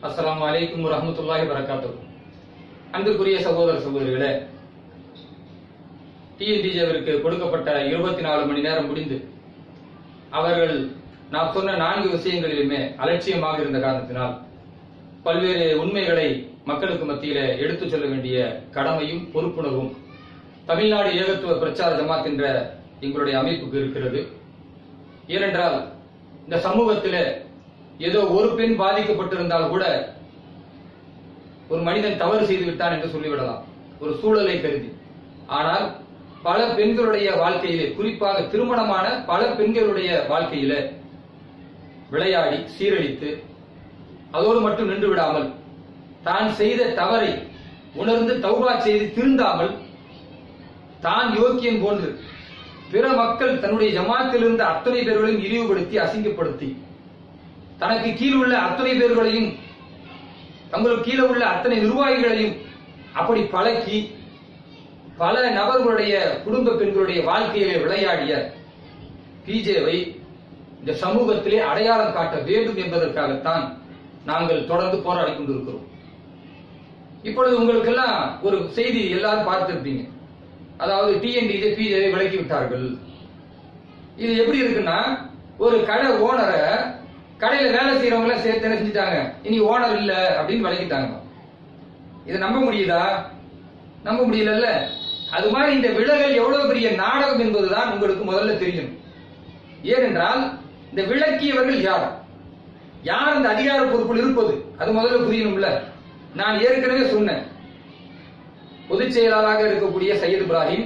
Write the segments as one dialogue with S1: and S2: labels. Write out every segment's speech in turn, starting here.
S1: அஸ்ஸலாமு அலைக்கும் வரஹ்மத்துல்லாஹி வரகாத்துஹு அன்பிற்குரிய சகோதர சகோதரிகளே டிஎன்டிஜேவிற்கு கொடுக்கப்பட்ட இருபத்தி நாலு மணி நேரம் முடிந்து அவர்கள் நான் சொன்ன நான்கு விஷயங்களிலுமே அலட்சியமாக இருந்த காரணத்தினால் பல்வேறு உண்மைகளை மக்களுக்கு மத்தியில எடுத்துச் சொல்ல வேண்டிய கடமையும் பொறுப்புணர்வும் தமிழ்நாடு ஏகத்துவ பிரச்சார ஜமாத் என்ற எங்களுடைய அமைப்புக்கு இருக்கிறது ஏனென்றால் இந்த சமூகத்தில ஏதோ ஒரு பெண் பாதிக்கப்பட்டிருந்தால் கூட ஒரு மனிதன் தவறு செய்து விட்டான் என்று சொல்லிவிடலாம் ஒரு சூழலை கருதி ஆனால் பல பெண்களுடைய வாழ்க்கையிலே குறிப்பாக திருமணமான பல பெண்களுடைய வாழ்க்கையில விளையாடி சீரழித்து அதோடு மட்டும் நின்று விடாமல் தான் செய்த தவறை உணர்ந்து தௌபா செய்து திருந்தாமல் தான் யோக்கியன் போன்று பிற மக்கள் தன்னுடைய ஜமாத்தில் இருந்த அத்தனை பேர்களையும் இழிவுபடுத்தி அசிங்கப்படுத்தி தனக்கு கீழ் உள்ள அத்தனை பேர்களையும் தங்களுக்கு கீழே உள்ள அத்தனை நிர்வாகிகளையும் அப்படி பழக்கி பல நபர்களுடைய குடும்ப பெண்களுடைய வாழ்க்கையிலே விளையாடிய பிஜேவை இந்த சமூகத்திலே அடையாளம் காட்ட வேண்டும் என்பதற்காகத்தான் நாங்கள் தொடர்ந்து போராடி கொண்டிருக்கிறோம் இப்பொழுது உங்களுக்கெல்லாம் ஒரு செய்தி எல்லாரும் பார்த்திருப்பீங்க அதாவது டிஎன்டிஜே பிஜேவை விலக்கி விட்டார்கள் இது எப்படி இருக்குன்னா ஒரு கடை ஓனரை கடையில வேலை செய்யறவங்க எல்லாம் சேர்த்து என்ன செஞ்சுட்டாங்க இனி ஓனர் இல்ல அப்படின்னு விலக்கிட்டாங்க இதை நம்ப முடியுதா நம்ப முடியலல்ல அது மாதிரி இந்த விலகல் எவ்வளவு பெரிய நாடகம் என்பதுதான் உங்களுக்கு முதல்ல தெரியும் ஏனென்றால் இந்த விளக்கியவர்கள் யார் யார் அந்த அதிகார பொறுப்பில் இருப்பது அது முதல்ல புரியணும்ல நான் ஏற்கனவே சொன்னேன் பொதுச் செயலாளராக இருக்கக்கூடிய சையத் இப்ராஹிம்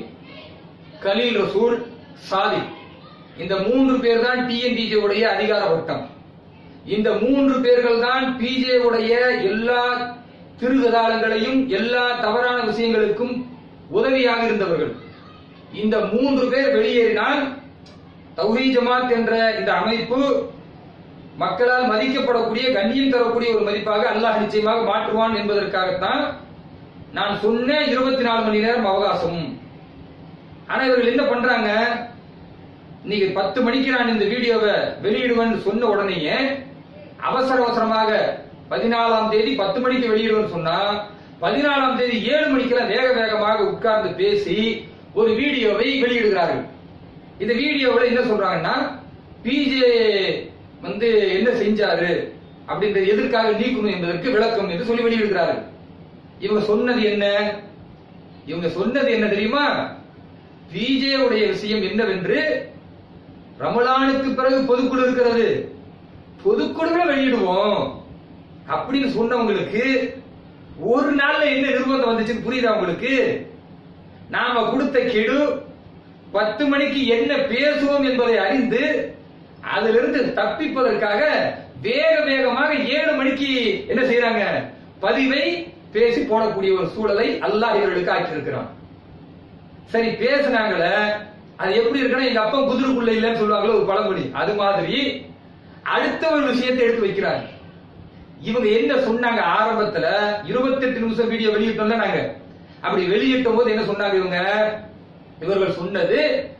S1: கலீல் ரசூல் சாதி இந்த மூன்று பேர் தான் டிஎன்டிஜே உடைய அதிகார வட்டம் இந்த மூன்று பேர்கள் தான் பிஜே உடைய எல்லா திருகதாளங்களையும் எல்லா தவறான விஷயங்களுக்கும் உதவியாக இருந்தவர்கள் இந்த மூன்று பேர் வெளியேறினால் தௌஹீ ஜமாத் என்ற இந்த அமைப்பு மக்களால் மதிக்கப்படக்கூடிய கண்ணியம் தரக்கூடிய ஒரு மதிப்பாக அல்லாஹ் நிச்சயமாக மாற்றுவான் என்பதற்காகத்தான் நான் சொன்ன இருபத்தி நாலு மணி நேரம் அவகாசம் ஆனா இவர்கள் என்ன பண்றாங்க இன்னைக்கு பத்து மணிக்கு நான் இந்த வீடியோவை வெளியிடுவேன் சொன்ன உடனேயே அவசர அவசரமாக பதினாலாம் தேதி பத்து மணிக்கு வெளியிடுவேன்னு சொன்னா பதினாலாம் தேதி ஏழு மணிக்கெல்லாம் வேக வேகமாக உட்கார்ந்து பேசி ஒரு வீடியோவை வெளியிடுகிறார்கள் இந்த வீடியோவில் என்ன சொல்றாங்கன்னா பிஜே வந்து என்ன செஞ்சாரு அப்படின்றது எதற்காக நீக்கணும் என்பதற்கு விளக்கம் என்று சொல்லி வெளியிடுகிறார்கள் இவங்க சொன்னது என்ன இவங்க சொன்னது என்ன தெரியுமா பிஜே உடைய விஷயம் என்னவென்று ரமலானுக்கு பிறகு பொதுக்குழு இருக்கிறது பொதுக்குழுல வெளியிடுவோம் அப்படின்னு சொன்னவங்களுக்கு ஒரு நாள்ல என்ன நிர்பந்தம் வந்துச்சுன்னு புரியுதா உங்களுக்கு நாம கொடுத்த கெடு பத்து மணிக்கு என்ன பேசுவோம் என்பதை அறிந்து அதிலிருந்து தப்பிப்பதற்காக வேக வேகமாக ஏழு மணிக்கு என்ன செய்யறாங்க பதிவை பேசி போடக்கூடிய ஒரு சூழலை அல்லாஹ் இவர்களுக்கு ஆக்கியிருக்கிறான் சரி பேசுனாங்களே அது எப்படி இருக்குன்னா எங்க அப்பா குதிரைக்குள்ள இல்லைன்னு சொல்லுவாங்களோ ஒரு பழமொழி அது மாதிரி அடுத்த ஒரு விஷயத்தை எடுத்து வைக்கிறாங்க இவங்க என்ன சொன்னாங்க ஆரம்பத்துல இருபத்தி எட்டு நிமிஷம் வீடியோ வெளியிட்டோம்ல நாங்க அப்படி வெளியிட்டும் போது என்ன சொன்னாங்க இவங்க இவர்கள் சொன்னது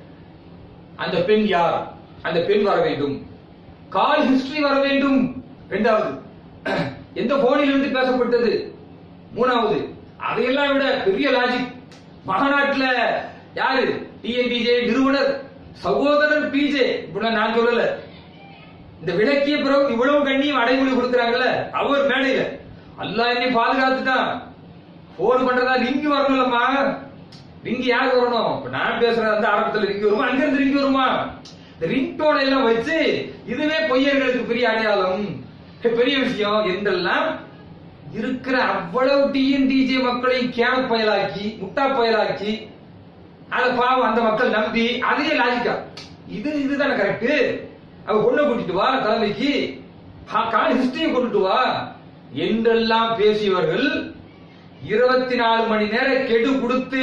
S1: அந்த பெண் யார் அந்த பெண் வர வேண்டும் கால் ஹிஸ்டரி வர வேண்டும் இரண்டாவது எந்த போனில் இருந்து பேசப்பட்டது மூணாவது அதையெல்லாம் விட பெரிய லாஜிக் மாநாட்டுல யாரு டிஎன்டிஜே நிறுவனர் சகோதரர் பிஜே இப்படிலாம் நான் சொல்லல இந்த விளக்கிய பிறகு இவ்வளவு கண்ணியும் அடைமொழி கொடுக்கறாங்கல்ல அவர் மேடையில அல்லாஹ் என்னை பாதுகாத்துட்டான் போன் பண்றதா ரிங்கி வரணும்லம்மா ரிங்கி யாருக்கு வரணும் இப்ப நான் பேசுறது வந்து ஆரம்பத்துல ரிங்கி வருமா அங்க இருந்து ரிங்கி வருமா இந்த ரிங்டோட எல்லாம் வச்சு இதுவே பொய்யர்களுக்கு பெரிய அடையாளம் பெரிய விஷயம் என்றெல்லாம் இருக்கிற அவ்வளவு டிஎன்டிஜே மக்களையும் கேன பயலாக்கி முட்டா பயலாக்கி அத பாவம் அந்த மக்கள் நம்பி அதையே லாஜிக்கா இது இதுதானே கரெக்ட் அவ பொண்ணை கூட்டிட்டு வா தலைமைக்கு கால் ஹிஸ்டரியை கொண்டுட்டு வா என்றெல்லாம் பேசியவர்கள் இருபத்தி நாலு மணி நேரம் கெடு கொடுத்து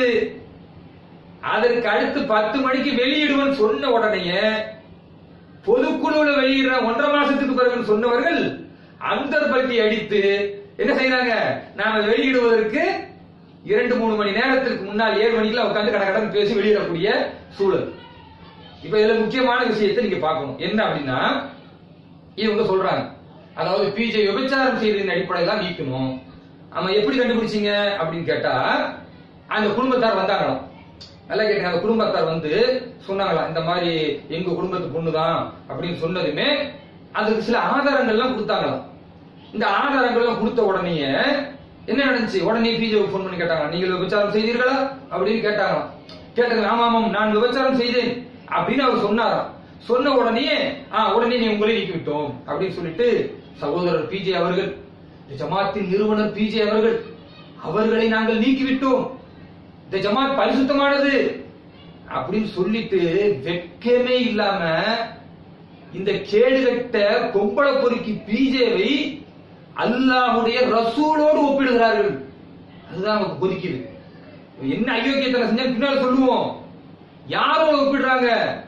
S1: அதற்கு அடுத்து பத்து மணிக்கு வெளியிடுவன் சொன்ன உடனேயே பொதுக்குழுல வெளியிடுற ஒன்றரை மாசத்துக்கு பிறகு சொன்னவர்கள் அந்த பல்ட்டி அடித்து என்ன செய்யறாங்க நாம வெளியிடுவதற்கு இரண்டு மூணு மணி நேரத்திற்கு முன்னால் ஏழு மணிக்கெல்லாம் உட்காந்து கடை கடன் பேசி வெளியிடக்கூடிய சூழல் இப்ப இதுல முக்கியமான விஷயத்தை நீங்க பார்க்கணும் என்ன அப்படின்னா இவங்க சொல்றாங்க அதாவது பிஜே விபச்சாரம் செய்ததின் அடிப்படையில் தான் நீக்கணும் ஆமா எப்படி கண்டுபிடிச்சீங்க அப்படின்னு கேட்டா அந்த குடும்பத்தார் வந்தாங்களாம் நல்லா கேட்டீங்க அந்த குடும்பத்தார் வந்து சொன்னாங்களாம் இந்த மாதிரி எங்க குடும்பத்து பொண்ணுதான் அப்படின்னு சொன்னதுமே அதுக்கு சில ஆதாரங்கள்லாம் கொடுத்தாங்களாம் இந்த ஆதாரங்கள்லாம் கொடுத்த உடனேயே என்ன நடந்துச்சு உடனே பிஜே ஃபோன் பண்ணி கேட்டாங்க நீங்கள் விபச்சாரம் செய்தீர்களா அப்படின்னு கேட்டாங்களாம் கேட்டாங்க ஆமா ஆமாம் நான் விபச்சாரம் செய்தேன் அப்படின்னு அவர் சொன்னாராம் சொன்ன உடனே ஆ உடனே நீ உங்களை நீக்கி விட்டோம் அப்படின்னு சொல்லிட்டு சகோதரர் பிஜே அவர்கள் இந்த ஜமாத்தின் நிறுவனர் பிஜே அவர்கள் அவர்களை நாங்கள் நீக்கிவிட்டோம் இந்த ஜமாத் பரிசுத்தமானது அப்படின்னு சொல்லிட்டு வெட்கமே இல்லாம இந்த கேடுகட்ட கொம்பள பொறுக்கி பிஜேவை அல்லாஹ்வுடைய ரசூலோடு ஒப்பிடுகிறார்கள் அதுதான் நமக்கு கொதிக்குது என்ன அயோக்கியத்தனை செஞ்சா பின்னால் சொல்லுவோம் யாரோட ஒப்பிடுறாங்க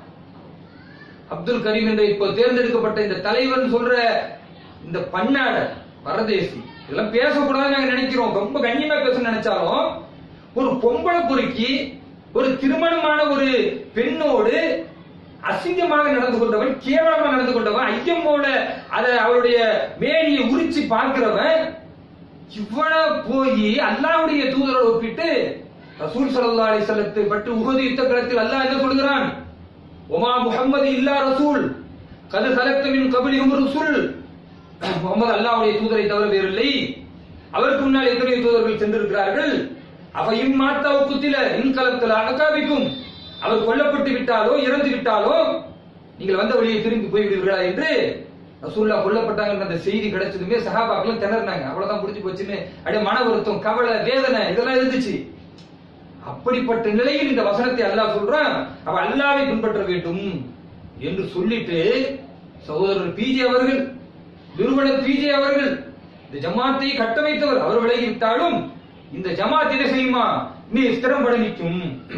S1: அப்துல் கரீம் என்ற இப்போ தேர்ந்தெடுக்கப்பட்ட இந்த தலைவன் சொல்ற இந்த பன்னாட பரதேசி இதெல்லாம் பேசக்கூடாதுன்னு நாங்க நினைக்கிறோம் ரொம்ப கண்ணியமா பேச நினைச்சாலும் ஒரு பொம்பளை பொறுக்கி ஒரு திருமணமான ஒரு பெண்ணோடு அசிங்கமாக நடந்து கொண்டவன் கேவலமா நடந்து கொண்டவன் ஐயமோட அத அவருடைய மேனியை உரிச்சு பார்க்கிறவன் இவ்வளவு போய் அல்லாஹ்வுடைய தூதரோடு ஒப்பிட்டு ரசூல் ஸல்லல்லாஹு அலைஹி வஸல்லத்தை பற்றி உஹது யுத்த களத்தில் அல்லாஹ் என்ன சொல்கிறான் ஒமா முஹம்மது இல்லா ரசூல் கது கலக்த மின் கபிலிஹும் ரசூல் முகமது அல்லாஹ்வுடைய தூதரை தவிர வேறில்லை அவருக்கு முன்னால் எத்தனை தூதர்கள் சென்றிருக்கிறார்கள் அவையும் மாத்தாவு குத்தில இன் கலத்தில் அகக்காவிக்கும் அவர் கொல்லப்பட்டு விட்டாலோ இறந்து விட்டாலோ நீங்கள் வந்த வழியை திரும்பி போய் விடுவீர்களா என்று ரசூல்லா கொல்லப்பட்டாங்கன்ற அந்த செய்தி கிடைச்சதுமே சஹாபாக்களும் திணறினாங்க அவ்வளவுதான் புடிச்சு போச்சுன்னு அப்படியே மன வருத்தம் கவலை வேதனை இதெல்லாம் இருந்துச்சு அப்படிப்பட்ட நிலையில் இந்த வசனத்தை அல்லாஹ் சொல்றான் அவ அல்லாவை பின்பற்ற வேண்டும் என்று சொல்லிட்டு சகோதரர் பிஜே அவர்கள் நிறுவனர் பிஜே அவர்கள் இந்த ஜமாத்தை கட்டமைத்தவர் அவர் விலகி விட்டாலும் இந்த ஜமாத் என்ன செய்யுமா நீ ஸ்திரம்பட நிற்கும்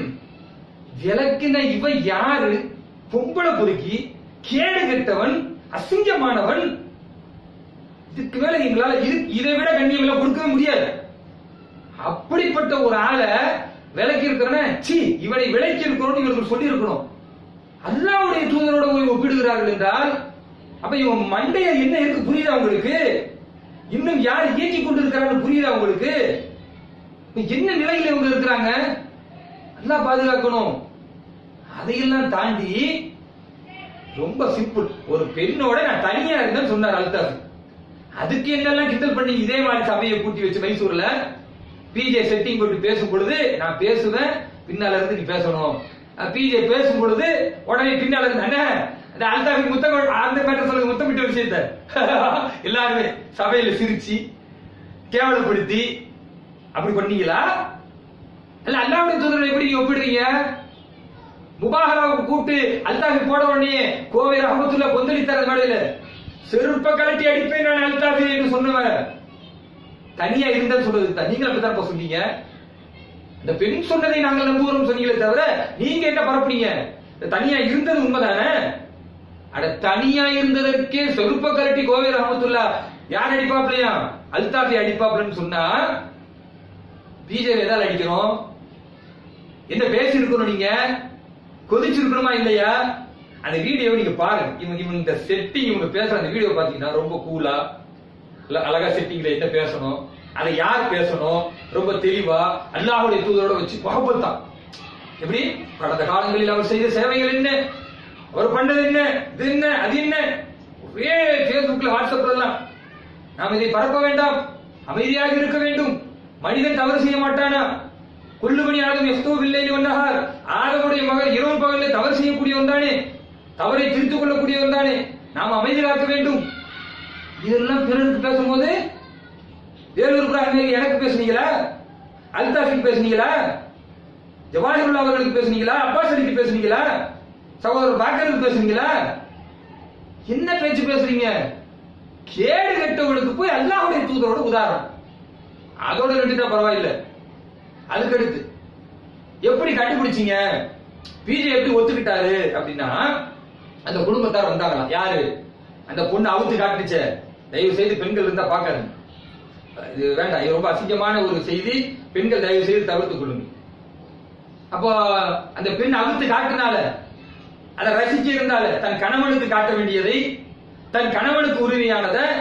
S1: விளக்கின இவ யாரு பொம்பளை பொறுக்கி கேடு கெட்டவன் அசிங்கமானவன் இதுக்கு மேல எங்களால இது- இதை விட கண்ணியம் எல்லாம் கொடுக்கவே முடியாது அப்படிப்பட்ட ஒரு ஆளை விலக்கி இருக்கிறன சி இவனை விலக்கி இருக்கிறோம் இவர்கள் சொல்லி இருக்கணும் அல்லாவுடைய தூதரோட போய் ஒப்பிடுகிறார்கள் என்றால் அப்ப இவன் மண்டைய என்ன இருக்கு புரியுதா உங்களுக்கு இன்னும் யார் இயக்கி கொண்டிருக்கிறான்னு புரியுதா உங்களுக்கு இப்ப என்ன நிலையில இவங்க இருக்கிறாங்க நல்லா பாதுகாக்கணும் அதையெல்லாம் தாண்டி ரொம்ப சிம்பிள் ஒரு பெண்ணோட நான் தனியா இருந்தேன்னு சொன்னார் அல்தாஃப் அதுக்கு என்னெல்லாம் கிண்டல் பண்ணி இதே மாதிரி சபையை கூட்டி வச்சு மைசூர்ல பிஜே செட்டிங் போட்டு பேசும் பொழுது நான் பேசுவேன் பின்னால இருந்து நீ பேசணும் பிஜே பேசும் பொழுது உடனே பின்னால இருந்து அண்ணே அந்த அல்தாஃபி முத்தம் கொடு- அந்த மேட்டர் சொல்லுங்க முத்தமிட்ட விஷயத்த எல்லாருமே சபையில சிரிச்சு கேவலப்படுத்தி அப்படி பண்ணீங்களா இல்ல அல்லாவுடைய தூதரை எப்படி நீங்க ஒப்பிடுறீங்க முபாகராவுக்கு கூப்பிட்டு அல்தாஃபி போட உடனே கோவை ரஹமத்துல்லா கொந்தளித்தார் மேடையில செருப்ப கலட்டி அடிப்பேன் நான் அல்தாஃபி என்று சொன்னவன் தனியா இருந்தா சொல்றது தான் நீங்க அப்படித்தான் சொன்னீங்க இந்த பெண் சொன்னதை நாங்கள் நம்புகிறோம் சொன்னீங்களே தவிர நீங்க என்ன பரப்புனீங்க இந்த தனியா இருந்தது உண்மைதானே அட தனியா இருந்ததற்கே செருப்ப கலட்டி கோவை ரஹமத்துல்லா யார் அடிப்பாப்லையா அல்தாஃபி அடிப்பாப்லன்னு சொன்னா பிஜேபி எதால அடிக்கிறோம் என்ன பேசி இருக்கணும் நீங்க கொதிச்சிருக்கணுமா இல்லையா அந்த வீடியோ நீங்க பாருங்க இவங்க இவங்க இந்த செட்டிங் இவங்க பேசுற அந்த வீடியோ பாத்தீங்கன்னா ரொம்ப கூலா அழகா செட்டிங்ல என்ன பேசணும் அதை யார் பேசணும் ரொம்ப தெளிவா அல்லாஹ்வுடைய தூதரோட வச்சு முகப்பத்தான் எப்படி கடந்த காலங்களில் அவர் செய்த சேவைகள் என்ன அவர் பண்ணது என்ன இது என்ன அது என்ன ஒரே பேஸ்புக்ல வாட்ஸ்அப்ல எல்லாம் நாம் இதை பரப்ப வேண்டாம் அமைதியாக இருக்க வேண்டும் மனிதன் தவறு செய்ய மாட்டானா கொல்லுமணி ஆதம் எஸ்தோவில்லை ஒன்னகார் ஆதமுடைய மகன் இரவு பகலில் தவறு செய்யக்கூடியவன் தானே தவறை திருத்திக் கொள்ளக்கூடியவன் தானே நாம் அமைதி காக்க வேண்டும் இதெல்லாம் பிறருக்கு பேசும்போது வேலூர் பிராமணி எனக்கு பேசுனீங்களா அல்தாஃபிக் பேசுனீங்களா ஜவாஹிருல்லா அவர்களுக்கு பேசுனீங்களா அப்பாஸ் அலிக்கு பேசுனீங்களா சகோதரர் பாக்கருக்கு பேசுனீங்களா என்ன பேச்சு பேசுறீங்க கேடு கெட்டவனுக்கு போய் அல்லாஹ்வுடைய தூதரோட உதாரணம் அதோட நின்றுட்டா பரவாயில்ல அதுக்கடுத்து எப்படி கண்டுபிடிச்சீங்க பிஜே எப்படி ஒத்துக்கிட்டாரு அப்படின்னா அந்த குடும்பத்தார் வந்தாங்களாம் யாரு அந்த பொண்ணு அவுத்து காட்டுச்சே தயவு செய்து பெண்கள் இருந்தா பாக்காதுங்க இது வேண்டாம் இது ரொம்ப அசிங்கமான ஒரு செய்தி பெண்கள் தயவு செய்து தவிர்த்துக் கொள்ளுங்க அப்போ அந்த பெண் அவுத்து காட்டினால அதை ரசிக்க இருந்தால தன் கணவனுக்கு காட்ட வேண்டியதை தன் கணவனுக்கு உரிமையானதை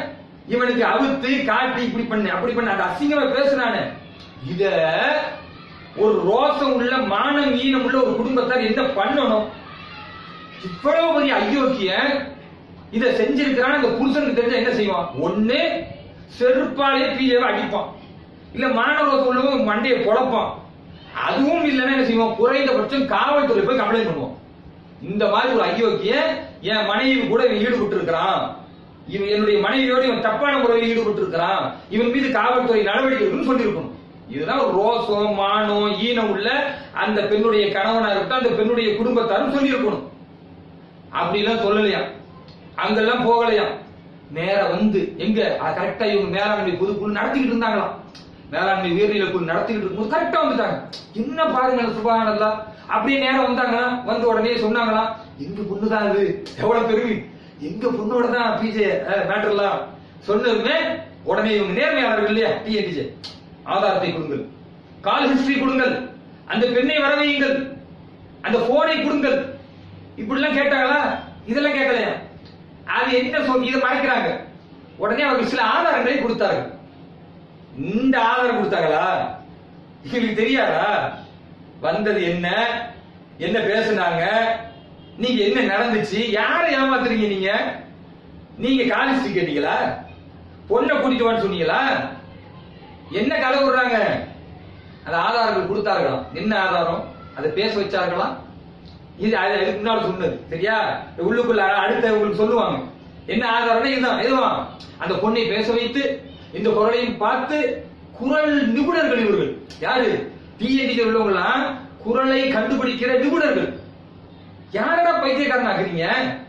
S1: இவனுக்கு அவுத்து காட்டி இப்படி பண்ணு அப்படி பண்ணு அந்த அசிங்கமா பேசுறானே இத ஒரு ரோசம் உள்ள மானம் ஈனம் உள்ள ஒரு குடும்பத்தார் என்ன பண்ணணும் இவ்வளவு பெரிய அயோக்கிய இத செஞ்சிருக்கிறான் அந்த புருஷனுக்கு தெரிஞ்சா என்ன செய்வான் ஒண்ணு செருப்பாலே பீஜவை அடிப்பான் இல்ல மாணவர்கள் உள்ளவங்க மண்டையை பொழப்பான் அதுவும் இல்லைன்னா என்ன செய்வோம் குறைந்தபட்சம் காவல்துறை போய் கம்ப்ளைண்ட் பண்ணுவோம் இந்த மாதிரி ஒரு அயோக்கிய என் மனைவி கூட இவன் ஈடுபட்டு இருக்கிறான் இவன் என்னுடைய மனைவியோடு இவன் தப்பான முறையில் ஈடுபட்டு இருக்கிறான் இவன் மீது காவல்துறை நடவடிக்கை எடுக்கணும்னு சொல்லியிருக்கணும் இதுதான் ஒரு ரோசம் மானம் ஈனம் உள்ள அந்த பெண்ணுடைய கணவனா இருக்கட்டும் அந்த பெண்ணுடைய குடும்பத்தாரும் சொல்லியிருக்கணும் அப்படிலாம் சொல்லலையா அங்கெல்லாம் போகலையா நேரா வந்து எங்க கரெக்டா இவங்க மேலாண்மை பொதுக்குழு நடத்திக்கிட்டு இருந்தாங்களாம் மேலாண்மை உயர்நிலை குழு நடத்திக்கிட்டு இருக்கும்போது கரெக்டா வந்துட்டாங்க என்ன பாருங்க சுபானல்லா அப்படியே நேரம் வந்தாங்களா வந்து உடனே சொன்னாங்களா எங்க பொண்ணுதான் அது எவ்வளவு பெருமை எங்க பொண்ணோட தான் பிஜே மேட்டர்லாம் சொன்னதுமே உடனே இவங்க நேர்மையாளர்கள் இல்லையா டிஎன்டிஜே ஆதாரத்தை கொடுங்கள் கால் ஹிஸ்டரி கொடுங்கள் அந்த பெண்ணை வரவையுங்கள் அந்த போனை கொடுங்கள் இப்படிலாம் கேட்டாங்களா இதெல்லாம் கேட்கலையா அது என்ன சொல் இதை மறைக்கிறாங்க உடனே அவர்கள் சில ஆதாரங்களை கொடுத்தார்கள் இந்த ஆதாரம் கொடுத்தாங்களா எங்களுக்கு தெரியாதா வந்தது என்ன என்ன பேசுனாங்க நீங்க என்ன நடந்துச்சு யாரை ஏமாத்துறீங்க நீங்க நீங்க காலேஜ் கேட்டீங்களா பொண்ணை கூட்டிட்டு வான்னு சொன்னீங்களா என்ன கலை விடுறாங்க அந்த ஆதாரங்கள் கொடுத்தார்களாம் என்ன ஆதாரம் அதை பேச வச்சார்களா இது அது அதுக்கு முன்னாடி சொன்னது சரியா உள்ளுக்குள்ள அடுத்த உங்களுக்கு சொல்லுவாங்க என்ன ஆதாரம்னா இதுதான் இதுதான் அந்த பொண்ணை பேச வைத்து இந்த குரலையும் பார்த்து குரல் நிபுணர்கள் இவர்கள் யாரு டிஎன்டி உள்ளவங்களாம் குரலை கண்டுபிடிக்கிற நிபுணர்கள் யாரடா பைத்தியக்காரன் ஆக்குறீங்க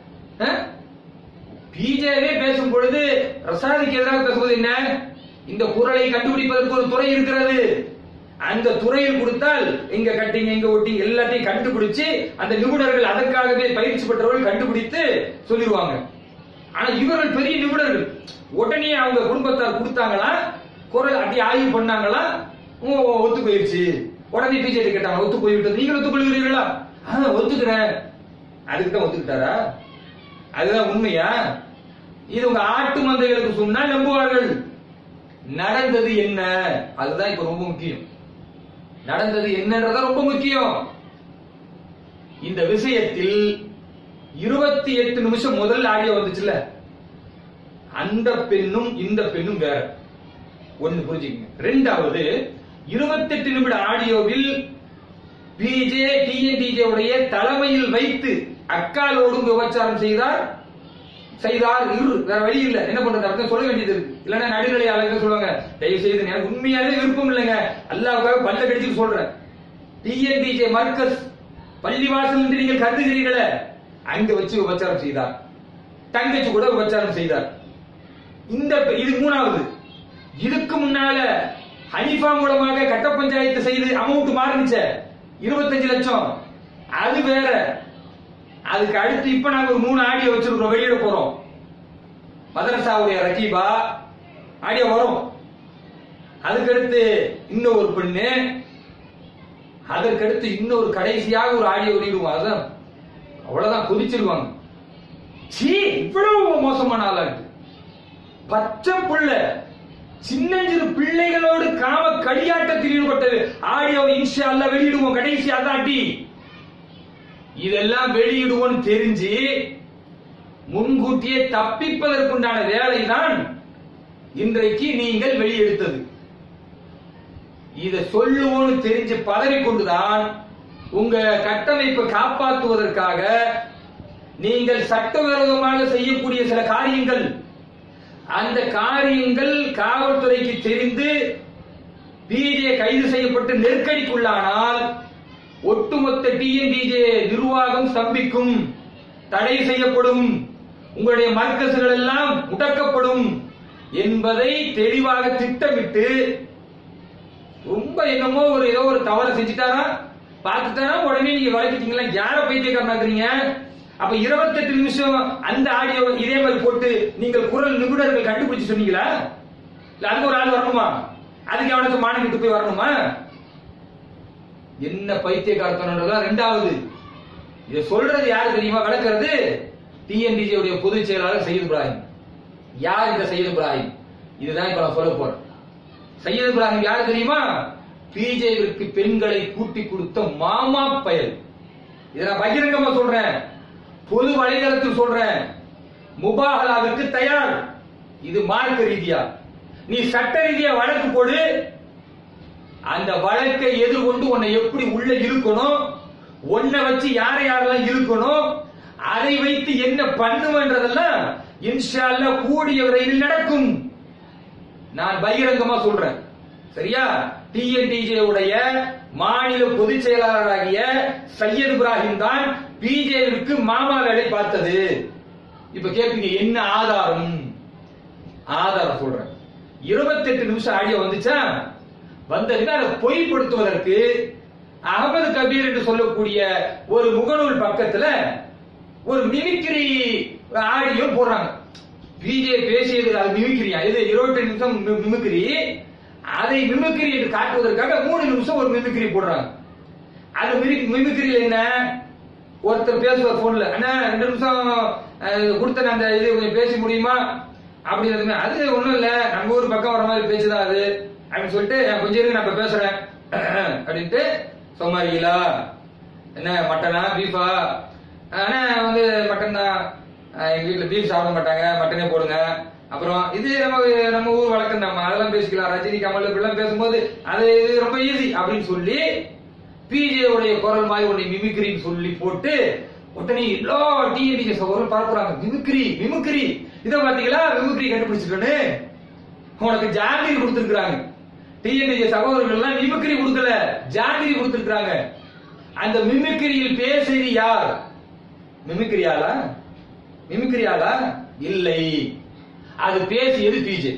S1: பிஜேவே பேசும் பொழுது பிரசாதிக்கு எதிராக பேசுவது என்ன இந்த குரலை கண்டுபிடிப்பதற்கு ஒரு துறை இருக்கிறது அந்த துறையில் கொடுத்தால் இங்க கட்டிங் இங்க ஒட்டிங் எல்லாத்தையும் கண்டுபிடிச்சு அந்த நிபுணர்கள் அதற்காகவே பயிற்சி பெற்றவர்கள் கண்டுபிடித்து சொல்லிடுவாங்க ஆனா இவர்கள் பெரிய நிபுணர்கள் உடனே அவங்க குடும்பத்தார் கொடுத்தாங்களா குரல் அப்படி ஆய்வு பண்ணாங்களா ஓ, ஒத்து போயிருச்சு உடனே பிஜேபி கேட்டாங்க ஒத்து போய்விட்டது நீங்கள் ஒத்துக்கொள்கிறீர்களா ஆ ஒத்துக்கிறேன் அதுக்கு தான் ஒத்துக்கிட்டாரா அதுதான் உண்மையா இது உங்க ஆட்டு மந்தைகளுக்கு சொன்னால் நம்புவார்கள் நடந்தது என்ன அதுதான் இப்ப ரொம்ப முக்கியம் நடந்தது என்னன்றதா ரொம்ப முக்கியம் இந்த விஷயத்தில் இருபத்தி எட்டு நிமிஷம் முதல் ஆடியோ வந்துச்சுல அந்த பெண்ணும் இந்த பெண்ணும் வேற ஒன்னு புரிஞ்சுக்கங்க ரெண்டாவது இருபத்தெட்டு நிமிட ஆடியோவில் பிஜே டிஎன்டிஜே உடைய தலைமையில் வைத்து அக்காலோடும் விபச்சாரம் செய்தார் செய்தார் இரு வேற வழி இல்ல என்ன பண்றது அர்த்தம் சொல்ல வேண்டியது இருக்கு இல்லன்னா நடுநிலை ஆளுங்க சொல்லுவாங்க தயவு செய்து எனக்கு உண்மையாவே விருப்பம் இல்லைங்க அல்லாவுக்காக பல்ல கடிச்சு சொல்றேன் டிஎன்டிஜே மர்க்கஸ் பள்ளிவாசல் என்று நீங்கள் கருதுகிறீர்களே அங்க வச்சு விபச்சாரம் செய்தார் தங்கச்சி கூட விபச்சாரம் செய்தார் இந்த பெ- இது மூணாவது இதுக்கு முன்னால ஹனிஃபா மூலமாக கட்ட பஞ்சாயத்து செய்து அமௌண்ட் மாறுனுச்சே இருபத்தஞ்சு லட்சம் அது வேற அதுக்கு அடுத்து இப்ப நாங்க ஒரு மூணு ஆடியோ வச்சிருக்கிறோம் வெளியிட போறோம் மதரசாவுடைய ரகீபா ஆடியோ வரும் அதுக்கடுத்து இன்னும் ஒரு பெண்ணு அதற்கடுத்து இன்னொரு கடைசியாக ஒரு ஆடியோ வெளியிடுவோம் அதான் அவ்வளவுதான் கொதிச்சிருவாங்க சீ இவ்வளவு மோசமான ஆளா இருக்கு பச்சை புள்ள சின்னஞ்சிறு பிள்ளைகளோடு காம கடியாட்டத்தில் ஈடுபட்டது ஆடியோ இன்ஷா அல்லாஹ் வெளியிடுவோம் கடைசி அதாட்டி இதெல்லாம் வெளியிடுவோம்னு தெரிஞ்சு முன்கூட்டியே தப்பிப்பதற்குண்டான வேலைதான் இன்றைக்கு நீங்கள் வெளியெடுத்தது இத சொல்லுவோம்னு தெரிஞ்சு பதறிக்கொண்டுதான் உங்க கட்டமைப்பை காப்பாற்றுவதற்காக நீங்கள் சட்டவிரோதமாக செய்யக்கூடிய சில காரியங்கள் அந்த காரியங்கள் காவல்துறைக்கு தெரிந்து பிஜே கைது செய்யப்பட்டு நெருக்கடிக்குள்ளானால் ஒட்டுமொத்த டிஎன்டிஜே நிர்வாகம் ஸ்தம்பிக்கும் தடை செய்யப்படும் உங்களுடைய மர்க்கசுகள் எல்லாம் முடக்கப்படும் என்பதை தெளிவாக திட்டமிட்டு ரொம்ப என்னமோ ஒரு ஏதோ ஒரு தவறு செஞ்சுட்டாரா பார்த்துட்டாரா உடனே நீங்க வளர்க்கிட்டீங்களா யார பைத்தியக்காரனாக்குறீங்க அப்ப 28 நிமிஷம் அந்த ஆடியோ இதே மாதிரி போட்டு நீங்கள் குரல் நிபுணர்கள் கண்டுபிடிச்சு சொன்னீங்களா இல்ல அதுக்கு ஒரு ஆள் வரணுமா அதுக்கு அவனுக்கு மாநிலத்துக்கு போய் வரணுமா என்ன பைத்தியக்காரத்தனன்றதா ரெண்டாவது இதை சொல்றது யாரு தெரியுமா விளக்குறது டிஎன்டிஜி உடைய பொதுச் செயலாளர் சையது இப்ராஹிம் யார் இந்த சையது இப்ராஹிம் இதுதான் இப்ப நான் சொல்ல போறேன் சையது இப்ராஹிம் யார் தெரியுமா பிஜேவிற்கு பெண்களை கூட்டி கொடுத்த மாமா பயல் இதை நான் பகிரங்கமா சொல்றேன் பொது வலைதளத்தில் சொல்றேன் முபாகலாவிற்கு தயார் இது மார்க்க ரீதியா நீ சட்ட ரீதியா வழக்கு போடு அந்த வழக்கை எதிர்கொண்டு உன்னை எப்படி உள்ள இருக்கணும் உன்னை வச்சு யாரை யாரெல்லாம் இருக்கணும் அதை வைத்து என்ன பண்ணுவன்றதெல்லாம் இன்ஷா அல்லாஹ் கூடிய விரைவில் நடக்கும் நான் பகிரங்கமா சொல்றேன் சரியா டிஎன்டிஜே உடைய மாநில பொதுச் செயலாளராகிய சையத் இப்ராஹிம் தான் பிஜேவிற்கு மாமா வேலை பார்த்தது இப்ப கேட்பீங்க என்ன ஆதாரம் ஆதாரம் சொல்றேன் இருபத்தெட்டு நிமிஷம் ஆடியோ வந்துச்சா வந்ததுக்கு அதை பொய்ப்படுத்துவதற்கு அகமது கபீர் என்று சொல்லக்கூடிய ஒரு முகநூல் பக்கத்துல ஒரு மிமிக்ரி ஆடியோ போடுறாங்க பிஜே பேசியது அது மிமிக்ரியா இது இருபத்தி நிமிஷம் மி- மிமிக்ரி அதை மிமிக்ரி என்று காட்டுவதற்காக மூணு நிமிஷம் ஒரு மிமிக்ரி போடுறாங்க அது மிமி- மிமிக்ரியில் என்ன ஒருத்தர் பேசுவார் போன்ல அண்ணா ரெண்டு நிமிஷம் அஹ், கொடுத்தேன் அந்த இது கொஞ்சம் பேசி முடியுமா அப்படிங்கிறது அது ஒண்ணும் இல்ல நம்ம ஊர் பக்கம் வர மாதிரி பேச்சுதான் அது அப்படின்னு சொல்லிட்டு "அஹ், கொஞ்சம் இருங்க நான் இப்ப பேசுறேன் அப்படின்ட்டு சொமாரிங்களா என்ன மட்டனா பீஃபா ஆனா வந்து மட்டன் தான் அஹ், எங்க வீட்டுல பீஃப் சாப்பிட மாட்டாங்க மட்டனே போடுங்க அப்புறம் இது நம்ம நம்ம ஊர் வழக்கம் நம்ம அதெல்லாம் பேசிக்கலாம் ரஜினி கமல் இப்படிலாம் பேசும்போது அது இது ரொம்ப ஈஸி அப்படின்னு சொல்லி பிஜே உடைய குரல் மாதிரி உன்னை மிமிக்ரின்னு சொல்லி போட்டு உடனே எல்லா டிஎன்டிஜே சகோதரரும் பரப்புறாங்க மிமிக்ரி மிமிக்ரி இதை பாத்தீங்களா மிமிக்ரி கண்டுபிடிச்சிட்டோன்னு உனக்கு ஜாங்கிரி கொடுத்திருக்காங்க டிஎன்டிஜே சகோதரர்கள் எல்லாம் மிமிக்ரி கொடுக்கல ஜாங்கிரி கொடுத்திருக்காங்க அந்த மிமிக்ரியில் பேசியது யார் மிமிக்ரியாலா மிமிக்ரியாலா இல்லை அது பேசியது பிஜே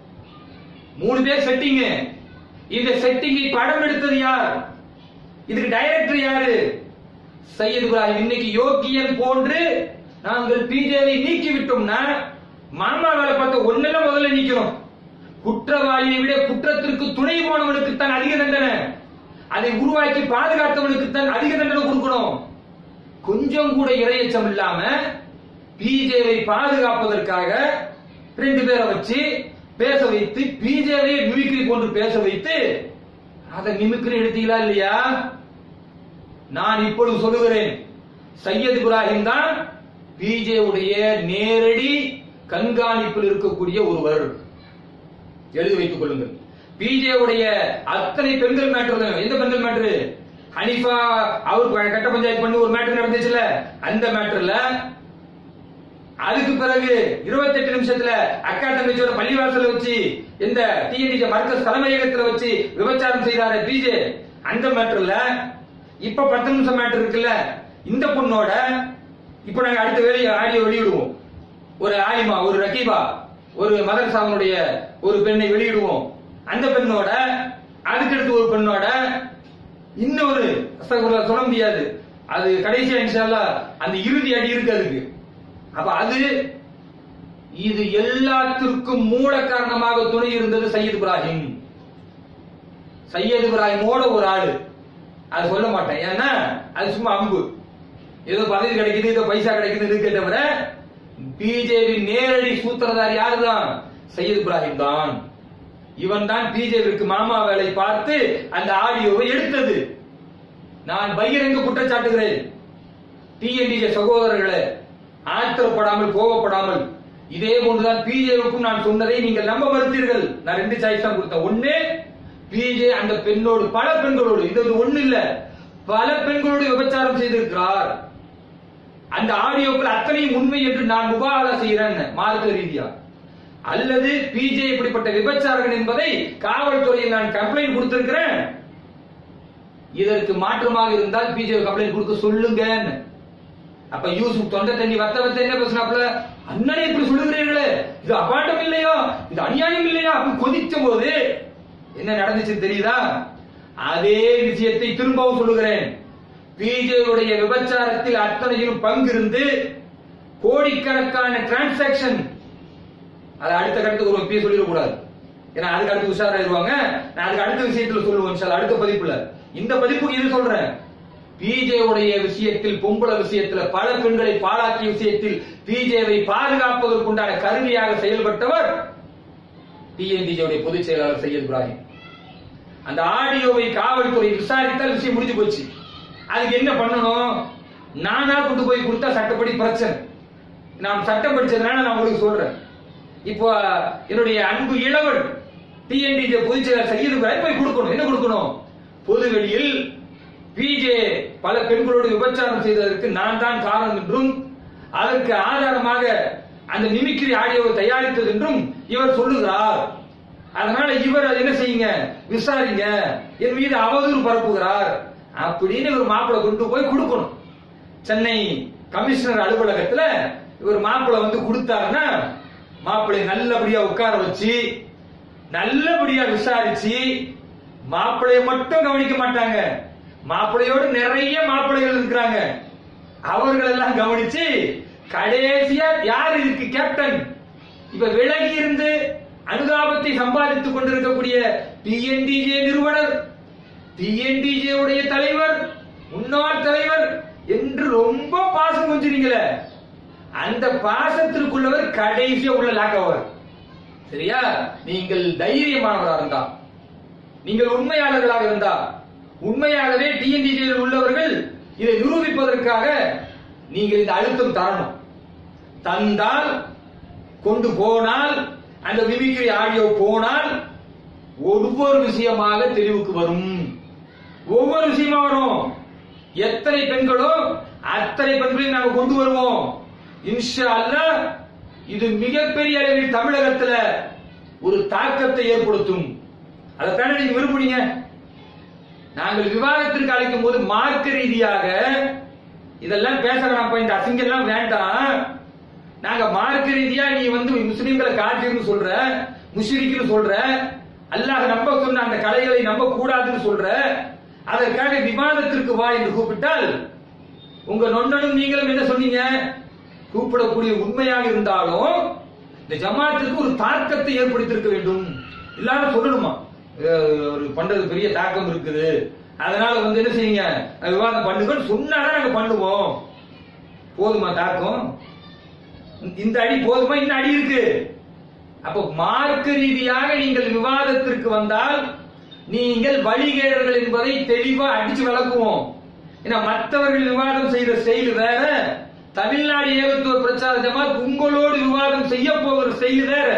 S1: மூணு பேர் செட்டிங் இந்த செட்டிங்கை படம் எடுத்தது யார் இதுக்கு டைரக்டர் யாரு சையத் இப்ராஹிம் இன்னைக்கு யோக்கியன் போன்று நாங்கள் பிஜேவை நீக்கி விட்டோம்னா மாமா வேலை பார்த்த ஒன்னெல்லாம் முதல்ல நீக்கணும் குற்றவாளியை விட குற்றத்திற்கு துணை போனவனுக்கு தான் அதிக தண்டனை அதை உருவாக்கி பாதுகாத்தவனுக்கு தான் அதிக தண்டனை கொடுக்கணும் கொஞ்சம் கூட இரையச்சம் இல்லாம பிஜேவை பாதுகாப்பதற்காக ரெண்டு பேரை வச்சு பேச வைத்து பிஜேவை மிமிக்ரி போன்று பேச வைத்து அதை மிமிக்ரி எடுத்தீங்களா இல்லையா நான் இப்பொழுது சொல்லுகிறேன் சையத் இப்ராஹிம் தான் பிஜே உடைய நேரடி கண்காணிப்பில் இருக்கக்கூடிய ஒருவர் எழுதி வைத்துக் கொள்ளுங்கள் பிஜே உடைய அத்தனை பெண்கள் மேட்டர் எந்த பெண்கள் மேட்ரு ஹனிஃபா அவர் ப- கட்ட பஞ்சாயத்து பண்ணி ஒரு மேட்டர் நடந்துச்சுல அந்த மேட்டர்ல அதுக்கு பிறகு 28 நிமிஷத்துல அக்கா தங்கச்சியோட பள்ளிவாசல வச்சு இந்த டிஎன்டி மர்க்கஸ் தலைமையகத்துல வச்சு விபச்சாரம் செய்தாரு பிஜே அந்த மேட்டர்ல இப்ப பத்து நிமிஷம் மேட்டர் இருக்குல்ல இந்த பொண்ணோட இப்ப நாங்க அடுத்த வேலையை ஆடியோ வெளியிடுவோம் ஒரு ஆலிமா ஒரு ரகீபா ஒரு மதரசாவனுடைய ஒரு பெண்ணை வெளியிடுவோம் அந்த பெண்ணோட அதுக்கடுத்து ஒரு பெண்ணோட இன்னொரு அஸ்தகுல்லாஹ் சொல்ல முடியாது அது கடைசியா இன்ஷால்லா அந்த இறுதி அடி இருக்கு அதுக்கு அப்ப அது இது எல்லாத்திற்கும் மூல காரணமாக துணை இருந்தது சையத் இப்ராஹிம் சையத் இப்ராஹிமோட ஒரு ஆளு அது சொல்ல மாட்டேன் ஏன்னா அது சும்மா அம்பு ஏதோ பதவி கிடைக்குது ஏதோ பைசா கிடைக்குது இருக்கே தவிர பிஜேபி நேரடி சூத்திரதாரி யாருதான் சையத் இப்ராஹிம் தான் இவன் தான் பிஜேபிக்கு மாமா வேலை பார்த்து அந்த ஆடியோவை எடுத்தது நான் பகிரங்க குற்றச்சாட்டுகிறேன் டிஎன்டிஜே சகோதரர்களே ஆத்திரப்படாமல் கோபப்படாமல் இதே போன்றுதான் பிஜேவுக்கும் நான் சொன்னதை நீங்கள் நம்ப மறுத்தீர்கள் நான் ரெண்டு சாய்ஸ் தான் கொடுத்தேன் ஒண்ணு பிஜே அந்த பெண்ணோடு பல பெண்களோடு இது வந்து ஒண்ணு இல்ல பல பெண்களோடு விபச்சாரம் செய்திருக்கிறார் அந்த ஆடியோக்கள் அத்தனையும் உண்மை என்று நான் முபாகலா செய்கிறேன் மார்க்க ரீதியா அல்லது பிஜே இப்படிப்பட்ட விபச்சாரகன் என்பதை காவல்துறையில் நான் கம்ப்ளைண்ட் கொடுத்திருக்கிறேன் இதற்கு மாற்றமாக இருந்தால் பிஜே கம்ப்ளைண்ட் கொடுக்க சொல்லுங்க அப்ப யூசுப் தொண்டை தண்ணி வத்த வத்த என்ன பேசினாப்ல அண்ணனே இப்படி சொல்லுகிறீர்களே இது அபாண்டம் இல்லையா இது அநியாயம் இல்லையா அப்படி கொதிச்ச போது என்ன நடந்துச்சு தெரியுதா அதே விஷயத்தை திரும்பவும் சொல்லுகிறேன் பிஜேயுடைய விபச்சாரத்தில் அத்தனையிலும் பங்கிருந்து கோடிக்கணக்கான டிரான்சாக்சன் அது அடுத்த கட்டத்துக்கு ஒரு பி சொல்லிடக்கூடாது ஏன்னா அதுக்கு அடுத்து உஷாராயிருவாங்க நான் அதுக்கு அடுத்த விஷயத்துல சொல்லுவேன் இன்ஷா அல்லாஹ், அடுத்த பதிப்புல இந்த பதிப்புக்கு இது சொல்றேன் பிஜே உடைய விஷயத்தில் பொம்பளை விஷயத்துல பல பெண்களை பாழாக்கிய விஷயத்தில் பிஜேவை பாதுகாப்பதற்குண்டான கருவியாக செயல்பட்டவர் டிஎன்டிஜே பொதுச் செயலாளர் சையத் இப்ராஹிம் அந்த ஆடியோவை காவல்துறை விசாரித்தால் விஷயம் முடிஞ்சு போச்சு அதுக்கு என்ன பண்ணணும் நானா கொண்டு போய் கொடுத்தா சட்டப்படி பிரச்சனை நான் சட்டம் படிச்சதுனால நான் உங்களுக்கு சொல்றேன் இப்போ என்னுடைய அன்பு இளவல் டிஎன்டிஜே பொதுச் செயலாளர் சையத் இப்ராஹிம் போய் கொடுக்கணும் என்ன கொடுக்கணும் பொது வெளியில் பிஜே பல பெண்களோடு விபச்சாரம் செய்ததற்கு நான் தான் காரணம் என்றும் அதற்கு ஆதாரமாக அந்த மிமிக்ரி ஆடியோவை தயாரித்தது என்றும் இவர் சொல்லுகிறார் அதனால இவர் அதை என்ன செய்யுங்க விசாரிங்க என் மீது அவதூறு பரப்புகிறார் அப்படின்னு இவர் மாப்பிளை கொண்டு போய் கொடுக்கணும் சென்னை கமிஷனர் அலுவலகத்துல இவர் மாப்பிளை வந்து கொடுத்தாருன்னா மாப்பிளை நல்லபடியா உட்கார வச்சு நல்லபடியா விசாரிச்சு மாப்பிளைய மட்டும் கவனிக்க மாட்டாங்க மாப்பிளையோடு நிறைய மாப்பிள்ளைகள் இருக்கிறாங்க அவர்கள் எல்லாம் கவனிச்சு கடைசியா யார் இருக்கு கேப்டன் இப்ப விலகி இருந்து அனுதாபத்தை சம்பாதித்துக் கொண்டிருக்கக்கூடிய டிஎன்டிஜே நிறுவனர் டிஎன்டிஜே உடைய தலைவர் முன்னாள் தலைவர் என்று ரொம்ப பாசம் கொஞ்சுறீங்களே அந்த பாசத்திற்குள்ளவர் கடைசியா உள்ள லாக்கவர் சரியா நீங்கள் தைரியமானவராக இருந்தா நீங்கள் உண்மையாளர்களாக இருந்தா உண்மையாகவே டிஎன்டிஜியில் உள்ளவர்கள் இதை நிரூபிப்பதற்காக நீங்கள் இந்த அழுத்தம் தரணும் தந்தால் கொண்டு போனால் அந்த மிமிக்ரி ஆடியோ போனால் ஒவ்வொரு விஷயமாக தெளிவுக்கு வரும் ஒவ்வொரு விஷயமா வரும் எத்தனை பெண்களோ அத்தனை பெண்களையும் நாங்க கொண்டு வருவோம் இன்ஷா அல்லாஹ் இது மிகப்பெரிய அளவில் தமிழகத்துல ஒரு தாக்கத்தை ஏற்படுத்தும் அதைத்தானே நீங்க விரும்புனீங்க நாங்கள் விவாதத்திற்கு அழைக்கும் போது மார்க்க ரீதியாக இதெல்லாம் பேச வேணாம் இந்த அசிங்கம் எல்லாம் வேண்டாம் நாங்க மார்க்க ரீதியா நீ வந்து முஸ்லிம்களை காட்டின்னு சொல்ற முஷ்ரிக்குன்னு சொல்ற அல்லாஹ் நம்ப சொன்ன அந்த கலைகளை நம்ப கூடாதுன்னு சொல்ற அதற்காக விவாதத்திற்கு வா என்று கூப்பிட்டால் உங்க நொண்டனும் நீங்களும் என்ன சொன்னீங்க கூப்பிடக்கூடிய உண்மையாக இருந்தாலும் இந்த ஜமாத்திற்கு ஒரு தாக்கத்தை ஏற்படுத்தியிருக்க வேண்டும் இல்லாம சொல்லணுமா அஹ் ஒரு பண்றது பெரிய தாக்கம் இருக்குது அதனால வந்து என்ன செய்யுங்க அஹ் விவாதம் பண்ணுங்கன்னு சொன்னாதான் நாங்க பண்ணுவோம் போதுமா தாக்கம் இந்த அடி போதுமா இந்த அடி இருக்கு அப்ப மார்க்க ரீதியாக நீங்கள் விவாதத்திற்கு வந்தால் நீங்கள் வழிகேடர்கள் என்பதை தெளிவா அடிச்சு விளக்குவோம் ஏன்னா மற்றவர்கள் விவாதம் செய்த செயல் வேற தமிழ்நாடு ஏகத்துவ பிரச்சார ஜமாத் உங்களோடு விவாதம் செய்ய போகிற செயல் வேற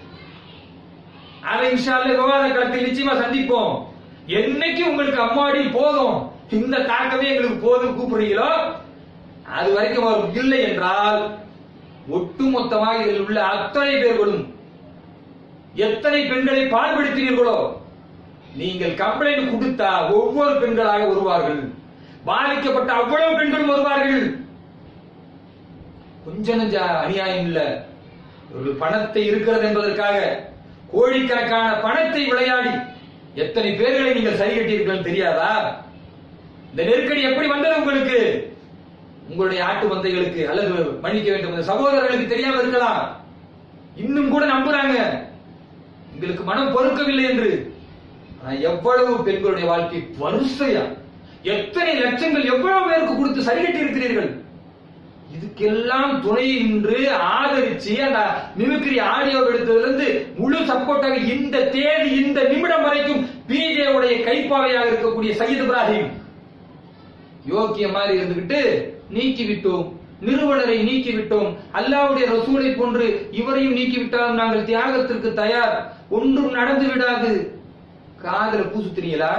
S1: அதை இன்ஷால்ல விவாத களத்தில் நிச்சயமா சந்திப்போம் என்னைக்கு உங்களுக்கு அம்மாடி போதும் இந்த தாக்கமே எங்களுக்கு போதும் கூப்பிடுறீங்களோ அது வரைக்கும் வரும் இல்லை என்றால் ஒட்டுமொத்தமாக இதில் உள்ள அத்தனை பேர்களும் எத்தனை பெண்களை பால்படுத்தினீர்களோ நீங்கள் கம்ப்ளைண்ட் கொடுத்தா ஒவ்வொரு பெண்களாக வருவார்கள் பாதிக்கப்பட்ட அவ்வளவு பெண்களும் வருவார்கள் கொஞ்சம் நெஞ்ச அநியாயம் இல்ல ஒரு பணத்தை இருக்கிறது என்பதற்காக கோடிக்கணக்கான பணத்தை விளையாடி எத்தனை பேர்களை நீங்கள் சரி கட்டியிருக்கீர்கள் தெரியாதா இந்த நெருக்கடி எப்படி வந்தது உங்களுக்கு உங்களுடைய ஆட்டு மந்தைகளுக்கு அல்லது மன்னிக்க வேண்டும் இந்த சகோதரர்களுக்கு தெரியாம இருக்கலாம் இன்னும் கூட நம்புறாங்க எங்களுக்கு மனம் பொறுக்கவில்லை என்று ஆனா எவ்வளவு பெண்களுடைய வாழ்க்கை வரிசையா எத்தனை லட்சங்கள் எவ்வளவு பேருக்கு கொடுத்து சரி கட்டி இருக்கிறீர்கள் இதுக்கெல்லாம் துணை நின்று ஆதரிச்சு அந்த மிமிக்ரி ஆடியோ எடுத்ததுல இருந்து முழு சப்போர்ட்டாக இந்த தேதி இந்த நிமிடம் வரைக்கும் பிஜே உடைய கைப்பாவையாக இருக்கக்கூடிய சயீத் இப்ராஹிம் யோக்கிய மாதிரி இருந்துகிட்டு நீக்கி விட்டோம் நிறுவனரை நீக்கி விட்டோம் அல்லாவுடைய ரசூலை போன்று இவரையும் நீக்கி விட்டாலும் நாங்கள் தியாகத்திற்கு தயார் ஒன்றும் நடந்து விடாது காதல பூசுத்தினீங்களா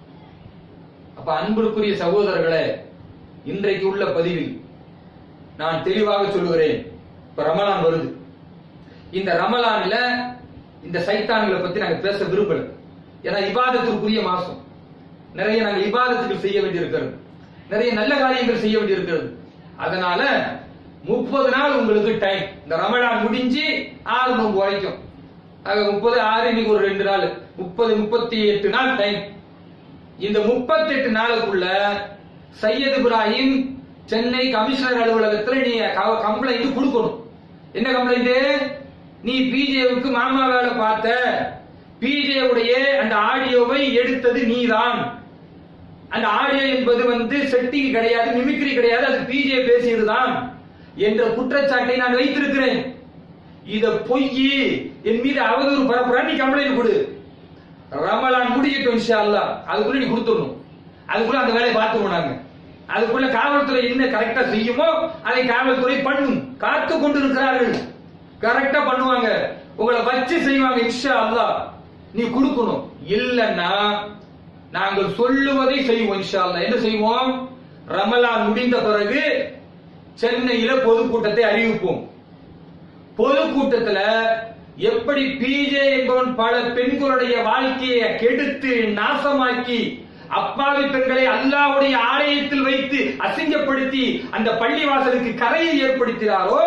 S1: அப்ப அன்புக்குரிய சகோதரர்களே இன்றைக்கு உள்ள பதிவில் நான் தெளிவாக சொல்லுகிறேன் இப்ப ரமலான் வருது இந்த ரமலான்ல இந்த சைத்தான்களை பத்தி நாங்க பேச விரும்பல ஏன்னா இபாதத்திற்குரிய மாசம் நிறைய நாங்க இபாதத்துகள் செய்ய வேண்டியிருக்கிறது நிறைய நல்ல காரியங்கள் செய்ய வேண்டியிருக்கிறது அதனால முப்பது நாள் உங்களுக்கு டைம் இந்த ரமலான் முடிஞ்சு ஆறு நோம்பு வரைக்கும் ஆக முப்பது ஆறு இன்னைக்கு ஒரு ரெண்டு நாள் முப்பது முப்பத்தி எட்டு நாள் டைம் இந்த முப்பத்தி எட்டு நாளுக்குள்ள சையத் இப்ராஹிம் சென்னை கமிஷனர் அலுவலகத்துல நீ கம்ப்ளைண்ட் கொடுக்கணும் என்ன கம்ப்ளைண்ட் நீ பிஜேவுக்கு மாமா வேலை பார்த்த பிஜே உடைய அந்த ஆடியோவை எடுத்தது நீதான் அந்த ஆடியோ என்பது வந்து செட்டிங் கிடையாது மிமிக்ரி கிடையாது அது பிஜே பேசியதுதான் என்ற குற்றச்சாட்டை நான் வைத்திருக்கிறேன் இத பொய் என் மீது அவதூறு பரப்புறா நீ கம்ப்ளைண்ட் கொடு ரமலான் முடியட்டும் இன்ஷா அல்லாஹ் அதுக்குள்ள நீ கொடுத்துடணும் அதுக்குள்ள அந்த வேலையை பார்த்துருவோம் நாங்க அதுக்குள்ள காவல்துறை என்ன கரெக்டா செய்யுமோ அதை காவல்துறை பண்ணும் காத்து கொண்டு இருக்கிறார்கள் கரெக்டா பண்ணுவாங்க உங்களை வச்சு செய்வாங்க இன்ஷா அல்லாஹ் நீ கொடுக்கணும் இல்லன்னா நாங்கள் சொல்லுவதை செய்வோம் இன்ஷா அல்லாஹ் என்ன செய்வோம் ரமலான் முடிந்த பிறகு சென்னையில பொதுக்கூட்டத்தை அறிவிப்போம் பொதுக்கூட்டத்துல எப்படி பிஜே என்பவன் பல பெண்களுடைய வாழ்க்கையை கெடுத்து நாசமாக்கி அப்பாவி பெண்களை அல்லாவுடைய ஆலயத்தில் வைத்து அசிங்கப்படுத்தி அந்த பள்ளிவாசலுக்கு கரையை ஏற்படுத்தினாரோ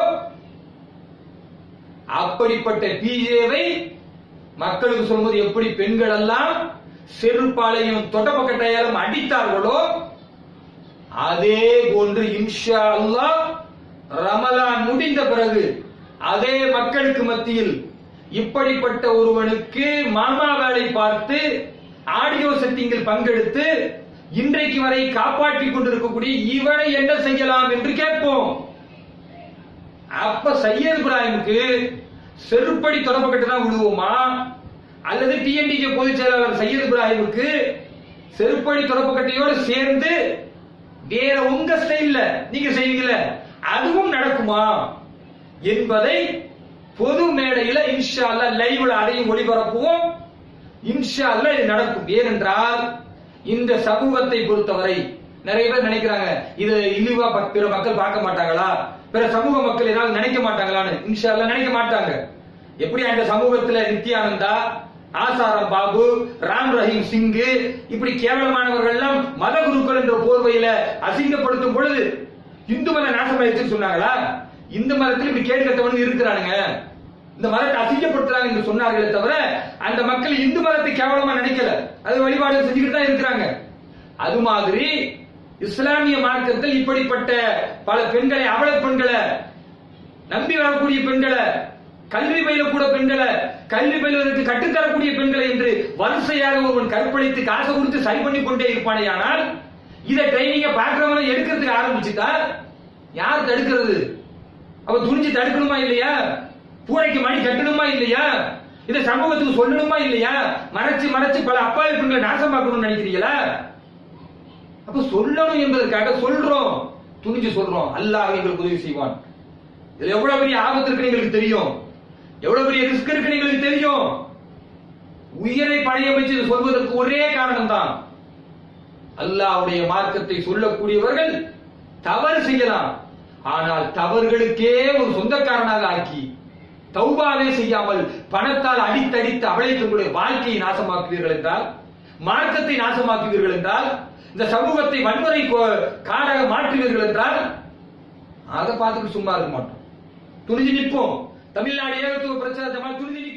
S1: அப்படிப்பட்ட பிஜேவை மக்களுக்கு சொல்வது எப்படி பெண்கள் எல்லாம் செருப்பாலையும் தொடப்பக்கட்டையாலும் அடித்தார்களோ அதே போன்று இன்ஷா அல்லாஹ் ரமலான் முடிந்த பிறகு அதே மக்களுக்கு மத்தியில் இப்படிப்பட்ட ஒருவனுக்கு மாமா வேலை பார்த்து ஆடியோ செட்டிங்கில் பங்கெடுத்து இன்றைக்கு வரை காப்பாற்றிக் கொண்டிருக்கக்கூடிய இவனை என்ன செய்யலாம் என்று கேட்போம் அப்ப சையத் இப்ராஹிமுக்கு செருப்படி தொடப்பக்கட்டு தான் விடுவோமா அல்லது டிஎன்டிகே பொதுச் செயலாளர் சையத் இப்ராஹிமுக்கு செருப்படி தொடப்பக்கட்டையோடு சேர்ந்து வேற உங்க ஸ்டைல்ல நீங்க செய்வீங்கல்ல அதுவும் நடக்குமா என்பதை பொது மேடையில இன்ஷா அல்லாஹ் லைவ்ல அதையும் ஒளிபரப்புவோம் இன்ஷா அல்லாஹ் இது நடக்கும் ஏனென்றால் இந்த சமூகத்தை பொறுத்தவரை நிறைய பேர் நினைக்கிறாங்க இது இழிவா ப- பிற மக்கள் பார்க்க மாட்டாங்களா பிற சமூக மக்கள் ஏதாவது நினைக்க மாட்டாங்களான்னு இன்ஷா அல்லாஹ் நினைக்க மாட்டாங்க எப்படி அந்த சமூகத்துல நித்யானந்தா ஆசாரம் பாபு ராம் ரஹீம் சிங்கு இப்படி கேவலமானவர்கள் எல்லாம் மத குருக்கள் என்ற போர்வையில அசிங்கப்படுத்தும் பொழுது இந்து மத நாசமாயிருச்சுன்னு சொன்னாங்களா இந்து மதத்தில் இப்படி கேடு கட்டவனுங்க இருக்கிறானுங்க இந்த மதத்தை அசிங்கப்படுத்துறாங்க என்று சொன்னார்களே தவிர அந்த மக்கள் இந்து மதத்தை கேவலமா நினைக்கல அது வழிபாடு செஞ்சுக்கிட்டு தான் இருக்கிறாங்க அது மாதிரி இஸ்லாமிய மார்க்கத்தில் இப்படிப்பட்ட பல பெண்களை அவல பெண்களை நம்பி வரக்கூடிய பெண்களை கல்வி பயிலக்கூட பெண்களை கல்வி பயிலுவதற்கு கற்றுத்தரக்கூடிய பெண்களை என்று வரிசையாக ஒருவன் கற்பழித்து காசு கொடுத்து சரி பண்ணி கொண்டே இருப்பானே ஆனால் இதை ட்ரைனிங்க பாக்குறவன எடுக்கிறதுக்கு ஆரம்பிச்சுட்டா யார் தடுக்கிறது அவ துணிஞ்சு தடுக்கணுமா இல்லையா பூனைக்கு மணி கட்டணுமா இல்லையா இதை சமூகத்துக்கு சொல்லணுமா இல்லையா மறைச்சு மறைச்சு பல அப்பாவி பெண்களை நாசமாக்கணும்னு நினைக்கிறீங்களா அப்ப சொல்லணும் என்பதற்காக சொல்றோம் துணிஞ்சு சொல்றோம் அல்லாஹ் எங்களுக்கு உதவி செய்வான் இதுல எவ்வளவு பெரிய ஆபத்து இருக்குன்னு எங்களுக்கு தெரியும் எவ்வளவு பெரிய ரிஸ்க் இருக்குன்னு எங்களுக்கு தெரியும் உயிரை பணைய வச்சு இதை சொல்வதற்கு ஒரே காரணம் தான் அல்லாஹ்வுடைய மார்க்கத்தை சொல்லக்கூடியவர்கள் தவறு செய்யலாம் ஆனால் தவறுகளுக்கே ஒரு சொந்தக்காரனாக ஆக்கி தௌபாவே செய்யாமல் பணத்தால் அடித்தடித்து அவளை தங்களுடைய வாழ்க்கையை நாசமாக்குவீர்கள் என்றால் மார்க்கத்தை நாசமாக்குவீர்கள் என்றால் இந்த சமூகத்தை வன்முறை கோ- காடாக மாற்றுவீர்கள் என்றால் அதை பார்த்துட்டு சும்மா இருக்க மாட்டோம் துணிஞ்சு நிற்போம் தமிழ்நாடு ஏகத்துவ பிரச்சாரத்தை துணிஞ்சு நிற்போம்.